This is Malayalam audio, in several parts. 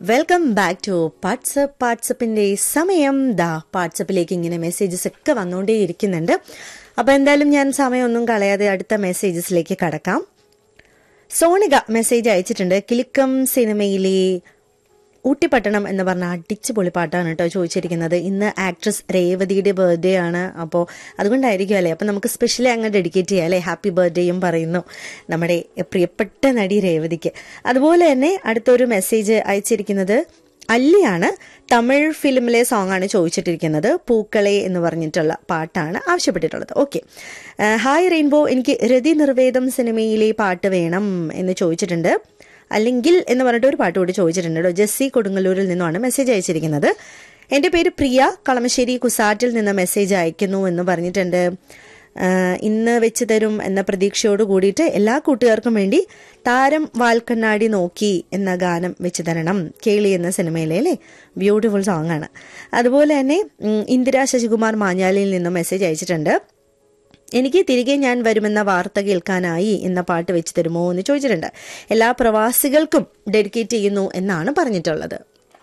വെൽക്കം ബാക്ക് ടു വാട്സപ്പ് വാട്സപ്പിന്റെ സമയം ദാ വാട്സപ്പിലേക്ക് ഇങ്ങനെ മെസ്സേജസ് ഒക്കെ വന്നുകൊണ്ടേ ഇരിക്കുന്നുണ്ട് അപ്പൊ എന്തായാലും ഞാൻ സമയമൊന്നും കളയാതെ അടുത്ത മെസ്സേജസിലേക്ക് കടക്കാം സോണിക മെസ്സേജ് അയച്ചിട്ടുണ്ട് കിലുക്കം സിനിമയിലെ ഊട്ടിപ്പട്ടണം എന്ന് പറഞ്ഞ അടിച്ചു പൊളി പാട്ടാണ് കേട്ടോ ചോദിച്ചിരിക്കുന്നത് ഇന്ന് ആക്ട്രസ് രേവതിയുടെ ബർത്ത്ഡേ ആണ് അപ്പോൾ അതുകൊണ്ടായിരിക്കും അല്ലേ അപ്പോൾ നമുക്ക് സ്പെഷ്യലി അങ്ങ് ഡെഡിക്കേറ്റ് ചെയ്യാം അല്ലേ ഹാപ്പി ബർത്ത്ഡേയും പറയുന്നു നമ്മുടെ പ്രിയപ്പെട്ട നടി രേവതിക്ക് അതുപോലെ തന്നെ അടുത്തൊരു മെസ്സേജ് അയച്ചിരിക്കുന്നത് അല്ലിയാണ് തമിഴ് ഫിലിമിലെ സോങ് ആണ് ചോദിച്ചിട്ടിരിക്കുന്നത് പൂക്കളെ എന്ന് പറഞ്ഞിട്ടുള്ള പാട്ടാണ് ആവശ്യപ്പെട്ടിട്ടുള്ളത് ഓക്കെ ഹായ് റെയിൻബോ എനിക്ക് രതി നിർവേദം സിനിമയിലെ പാട്ട് വേണം എന്ന് ചോദിച്ചിട്ടുണ്ട് അല്ലെങ്കിൽ എന്ന് പറഞ്ഞിട്ട് ഒരു പാട്ട് കൂടി ചോദിച്ചിട്ടുണ്ട് കേട്ടോ ജെസ്സി കൊടുങ്ങല്ലൂരിൽ നിന്നുമാണ് മെസ്സേജ് അയച്ചിരിക്കുന്നത് എൻ്റെ പേര് പ്രിയ കളമശ്ശേരി കുസാറ്റിൽ നിന്ന് മെസ്സേജ് അയക്കുന്നു എന്ന് പറഞ്ഞിട്ടുണ്ട് ഇന്ന് വെച്ച് തരും എന്ന പ്രതീക്ഷയോട് കൂടിയിട്ട് എല്ലാ കൂട്ടുകാർക്കും വേണ്ടി താരം വാൽക്കണ്ണാടി നോക്കി എന്ന ഗാനം വെച്ച് തരണം കേളി എന്ന സിനിമയിലെ അല്ലേ ബ്യൂട്ടിഫുൾ സോങ് ആണ് അതുപോലെ തന്നെ ഇന്ദിര ശശികുമാർ മാഞ്ഞാലിയിൽ നിന്നും മെസ്സേജ് അയച്ചിട്ടുണ്ട് എനിക്ക് തിരികെ ഞാൻ വരുമെന്ന വാർത്ത കേൾക്കാനായി എന്ന പാട്ട് വെച്ച് തരുമോ എന്ന് ചോദിച്ചിട്ടുണ്ട് എല്ലാ പ്രവാസികൾക്കും ഡെഡിക്കേറ്റ് ചെയ്യുന്നു എന്നാണ് പറഞ്ഞിട്ടുള്ളത്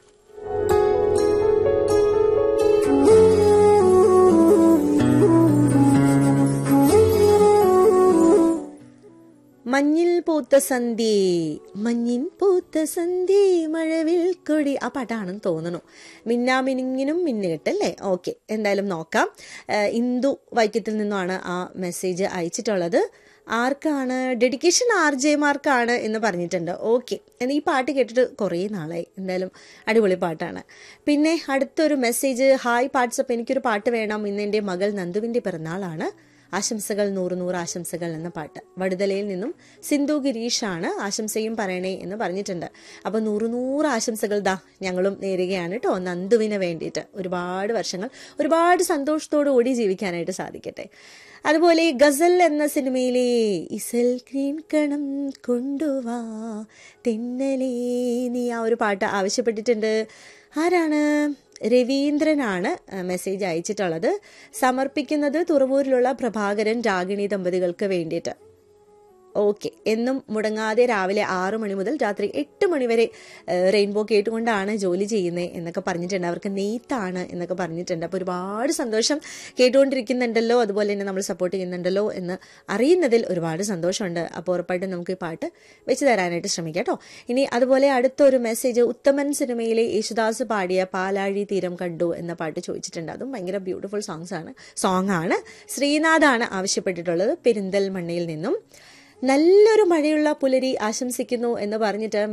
മഞ്ഞിൽ പൂത്ത സന്ധി മഞ്ഞിൻ പൂത്ത സന്ധി മഴവിൽ കൊടി ആ പാട്ടാണെന്ന് തോന്നുന്നു മിന്നാമിനിങ്ങിനും മിന്നുകെട്ടല്ലേ ഓക്കെ എന്തായാലും നോക്കാം ഇന്ദു വൈക്കത്തിൽ നിന്നുമാണ് ആ മെസ്സേജ് അയച്ചിട്ടുള്ളത് ആർക്കാണ് ഡെഡിക്കേഷൻ ആർ ജെമാർക്കാണ് എന്ന് പറഞ്ഞിട്ടുണ്ട് ഓക്കെ ഈ പാട്ട് കേട്ടിട്ട് കുറേ നാളായി എന്തായാലും അടിപൊളി പാട്ടാണ് പിന്നെ അടുത്തൊരു മെസ്സേജ് ഹായ് വാട്സപ്പ് എനിക്കൊരു പാട്ട് വേണം ഇന്ന് എൻ്റെ മകൾ നന്ദുവിൻ്റെ പിറന്നാളാണ് ആശംസകൾ നൂറ് നൂറ് ആശംസകൾ എന്ന പാട്ട് വടുതലയിൽ നിന്നും സിന്ധു ഗിരീഷാണ് ആശംസയും പറയണേ എന്ന് പറഞ്ഞിട്ടുണ്ട് അപ്പൊ നൂറ് നൂറ് ആശംസകൾ ദാ ഞങ്ങളും നേരുകയാണ് കേട്ടോ നന്ദുവിന് വേണ്ടിയിട്ട് ഒരുപാട് വർഷങ്ങൾ ഒരുപാട് സന്തോഷത്തോടു കൂടി ജീവിക്കാനായിട്ട് സാധിക്കട്ടെ അതുപോലെ ഗസൽ എന്ന സിനിമയിലെ ഇസൽ ക്രീൻ കണം കൊണ്ടുവാ തെന്നലേ നീ ആ ഒരു പാട്ട് ആവശ്യപ്പെട്ടിട്ടുണ്ട് ആരാണ് രവീന്ദ്രനാണ് മെസ്സേജ് അയച്ചിട്ടുള്ളത് സമർപ്പിക്കുന്നത് തുറവൂരിലുള്ള പ്രഭാകരൻ രാഗിണി ദമ്പതികൾക്ക് വേണ്ടിയിട്ട് ഓക്കെ എന്നും മുടങ്ങാതെ രാവിലെ ആറു മണി മുതൽ രാത്രി എട്ട് മണി വരെ റെയിൻബോ കേട്ടുകൊണ്ടാണ് ജോലി ചെയ്യുന്നത് എന്നൊക്കെ പറഞ്ഞിട്ടുണ്ട് അവർക്ക് നെയ്ത്താണ് എന്നൊക്കെ പറഞ്ഞിട്ടുണ്ട് അപ്പോൾ ഒരുപാട് സന്തോഷം കേട്ടുകൊണ്ടിരിക്കുന്നുണ്ടല്ലോ അതുപോലെ തന്നെ നമ്മൾ സപ്പോർട്ട് ചെയ്യുന്നുണ്ടല്ലോ എന്ന് അറിയുന്നതിൽ ഒരുപാട് സന്തോഷമുണ്ട് അപ്പോൾ ഉറപ്പായിട്ടും നമുക്ക് ഈ പാട്ട് വെച്ച് തരാനായിട്ട് ശ്രമിക്കാം കേട്ടോ ഇനി അതുപോലെ അടുത്തൊരു മെസ്സേജ് ഉത്തമൻ സിനിമയിലെ യേശുദാസ് പാടിയ പാലാഴി തീരം കണ്ടു എന്ന പാട്ട് ചോദിച്ചിട്ടുണ്ട് അതും ഭയങ്കര ബ്യൂട്ടിഫുൾ സോങ്സ് ആണ് സോങ് ആണ് ശ്രീനാഥാണ് ആവശ്യപ്പെട്ടിട്ടുള്ളത് പെരിന്തൽമണ്ണയിൽ നിന്നും നല്ലൊരു മഴയുള്ള പുലരി ആശംസിക്കുന്നു എന്ന് പറഞ്ഞിട്ട്